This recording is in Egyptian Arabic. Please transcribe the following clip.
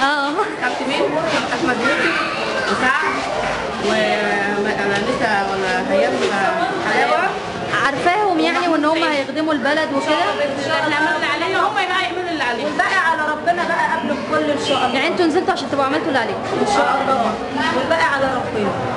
اه كابتن مين؟ احمد يوسف وسعد وانا لسه ولا هيام حلاوه عارفاهم يعني وان هم هيخدموا البلد وكده احنا عملنا اللي علينا هم بقى يعملوا اللي عليهم والباقي على ربنا بقى قبل الكل ان شاء الله يعني انتوا نزلتوا عشان تبقوا عملتوا اللي عليكم ان شاء الله والباقي على ربنا